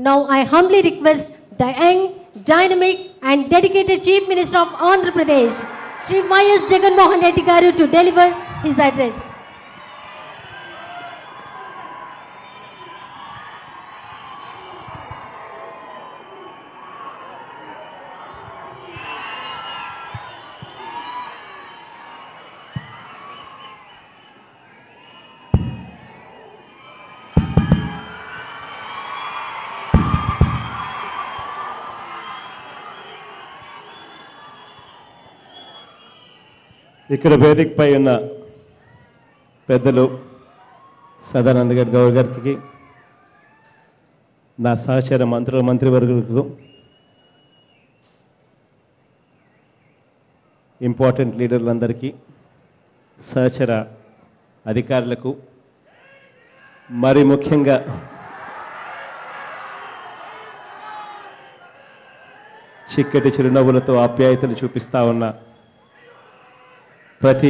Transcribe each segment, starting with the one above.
Now I humbly request the young, dynamic and dedicated Chief Minister of Andhra Pradesh, Sri Y.S. Jagan Mohan Reddy Garu to deliver his address. ఇక్కడ వేదికపై ఉన్న పెద్దలు సదానంద గారి గౌరవ్ గారికి నా సహచర మంత్రుల మంత్రివర్గులకు ఇంపార్టెంట్ లీడర్లందరికీ సహచర అధికారులకు మరి ముఖ్యంగా చిక్కటి చిరునవ్వులతో ఆప్యాయతలు చూపిస్తా ఉన్న ప్రతి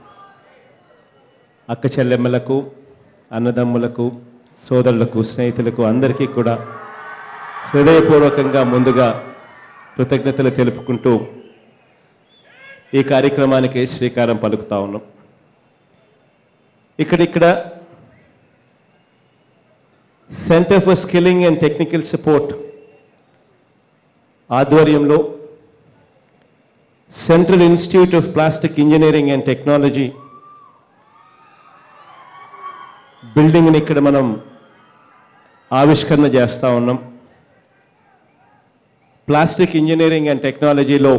అక్క చెల్లెమ్మలకు అన్నదమ్ములకు సోదరులకు స్నేహితులకు అందరికీ కూడా హృదయపూర్వకంగా ముందుగా కృతజ్ఞతలు తెలుపుకుంటూ ఈ కార్యక్రమానికి శ్రీకారం పలుకుతా ఉన్నాం ఇక్కడిక్కడ centre for skilling and technical support ఆధ్వర్యంలో central institute of plastic engineering and technology బిల్డింగ్ని ఇక్కడ మనం ఆవిష్కరణ చేస్తా ఉన్నాం ప్లాస్టిక్ ఇంజనీరింగ్ అండ్ టెక్నాలజీలో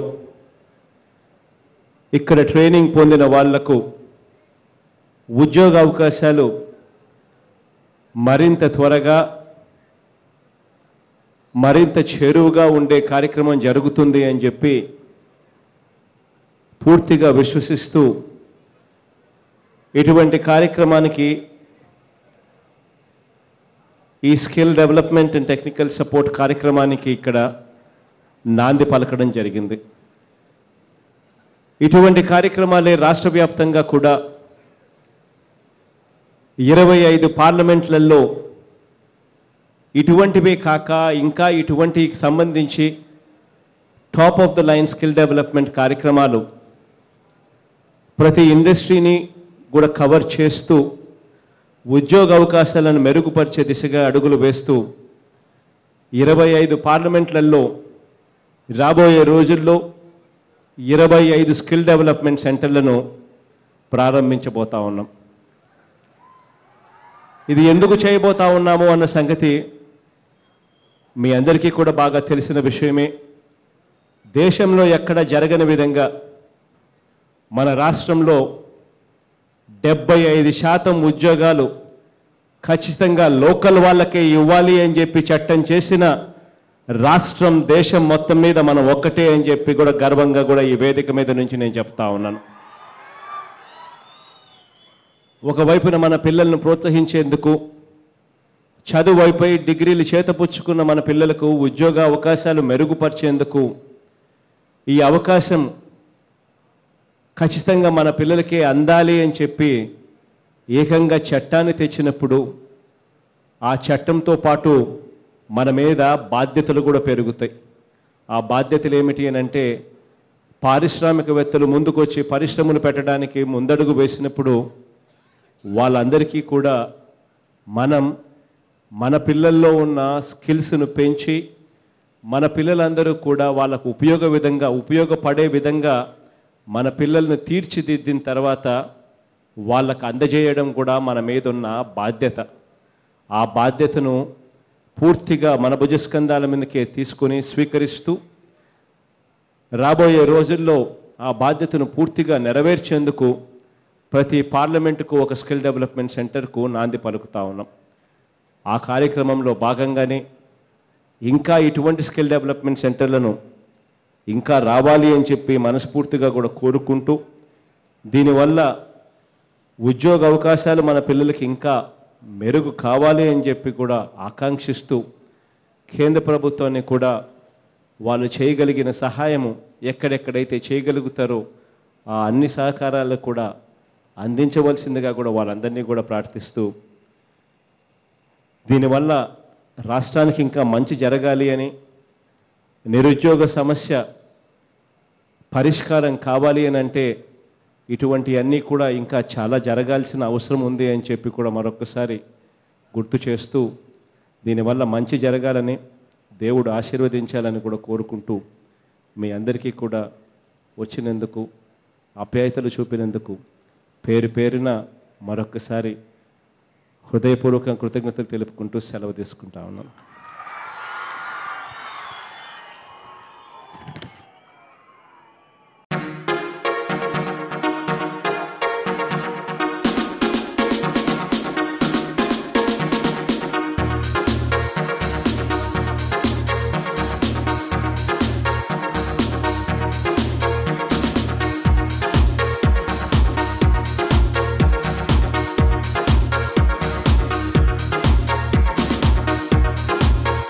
ఇక్కడ ట్రైనింగ్ పొందిన వాళ్లకు ఉద్యోగ అవకాశాలు మరింత త్వరగా మరింత చేరువుగా ఉండే కార్యక్రమం జరుగుతుంది అని చెప్పి పూర్తిగా విశ్వసిస్తూ ఇటువంటి కార్యక్రమానికి ఈ skill development and technical support కార్యక్రమానికి ఇక్కడ నాంది పలకడం జరిగింది ఇటువంటి కార్యక్రమాలే రాష్ట్ర వ్యాప్తంగా కూడా ఇరవై ఐదు పార్లమెంట్లలో ఇటువంటివే కాక ఇంకా ఇటువంటి సంబంధించి top of the line skill development కార్యక్రమాలు ప్రతి ఇండస్ట్రీని కూడా కవర్ చేస్తూ ఉద్యోగ అవకాశాలను మెరుగుపరిచే దిశగా అడుగులు వేస్తూ ఇరవై ఐదు పార్లమెంట్లలో రాబోయే రోజుల్లో ఇరవై ఐదు స్కిల్ డెవలప్మెంట్ సెంటర్లను ప్రారంభించబోతా ఉన్నాం ఇది ఎందుకు చేయబోతా ఉన్నాము అన్న సంగతి మీ అందరికీ కూడా బాగా తెలిసిన విషయమే దేశంలో ఎక్కడ జరగని విధంగా మన రాష్ట్రంలో డెబ్బై ఐదు శాతం ఉద్యోగాలు ఖచ్చితంగా లోకల్ వాళ్ళకే ఇవ్వాలి అని చెప్పి చట్టం చేసిన రాష్ట్రం దేశం మొత్తం మీద మనం ఒక్కటే అని చెప్పి కూడా గర్వంగా కూడా ఈ వేదిక మీద నుంచి నేను చెప్తా ఉన్నాను ఒకవైపున మన పిల్లలను ప్రోత్సహించేందుకు చదువు అయిపోయి డిగ్రీలు చేతపుచ్చుకున్న మన పిల్లలకు ఉద్యోగ అవకాశాలు మెరుగుపరిచేందుకు ఈ అవకాశం ఖచ్చితంగా మన పిల్లలకే అందాలి అని చెప్పి ఏకంగా చట్టాన్ని తెచ్చినప్పుడు ఆ చట్టంతో పాటు మన మీద బాధ్యతలు కూడా పెరుగుతాయి ఆ బాధ్యతలు ఏమిటి అని అంటే పారిశ్రామికవేత్తలు ముందుకొచ్చి పరిశ్రమలు పెట్టడానికి ముందడుగు వేసినప్పుడు వాళ్ళందరికీ కూడా మనం మన పిల్లల్లో ఉన్న స్కిల్స్ను పెంచి మన పిల్లలందరూ కూడా వాళ్ళకు ఉపయోగ విధంగా ఉపయోగపడే విధంగా మన పిల్లల్ని తీర్చిదిద్దిన తర్వాత వాళ్ళకు అందజేయడం కూడా మన మీద ఉన్న బాధ్యత ఆ బాధ్యతను పూర్తిగా మన భుజస్కంధాల మీదకే తీసుకొని స్వీకరిస్తూ రాబోయే రోజుల్లో ఆ బాధ్యతను పూర్తిగా నెరవేర్చేందుకు ప్రతి పార్లమెంటుకు ఒక స్కిల్ డెవలప్మెంట్ సెంటర్కు నాంది పలుకుతా ఉన్నాం ఆ కార్యక్రమంలో భాగంగానే ఇంకా ఇటువంటి స్కిల్ డెవలప్మెంట్ సెంటర్లను ఇంకా రావాలి అని చెప్పి మనస్ఫూర్తిగా కూడా కోరుకుంటూ దీనివల్ల ఉద్యోగ అవకాశాలు మన పిల్లలకి ఇంకా మెరుగు కావాలి అని చెప్పి కూడా ఆకాంక్షిస్తూ కేంద్ర ప్రభుత్వాన్ని కూడా వాళ్ళు చేయగలిగిన సహాయము ఎక్కడెక్కడైతే చేయగలుగుతారో ఆ అన్ని సహకారాలు కూడా అందించవలసిందిగా కూడా వాళ్ళందరినీ కూడా ప్రార్థిస్తూ దీనివల్ల రాష్ట్రానికి ఇంకా మంచి జరగాలి అని నిరుద్యోగ సమస్య పరిష్కారం కావాలి అని అంటే ఇటువంటివన్నీ కూడా ఇంకా చాలా జరగాల్సిన అవసరం ఉంది అని చెప్పి కూడా మరొకసారి గుర్తు చేస్తూ దీనివల్ల మంచి జరగాలని దేవుడు ఆశీర్వదించాలని కూడా కోరుకుంటూ మీ అందరికీ కూడా వచ్చినందుకు ఆప్యాయతలు చూపినందుకు పేరు పేరున మరొకసారి హృదయపూర్వక కృతజ్ఞతలు తెలుపుకుంటూ సెలవు తీసుకుంటా ఉన్నాను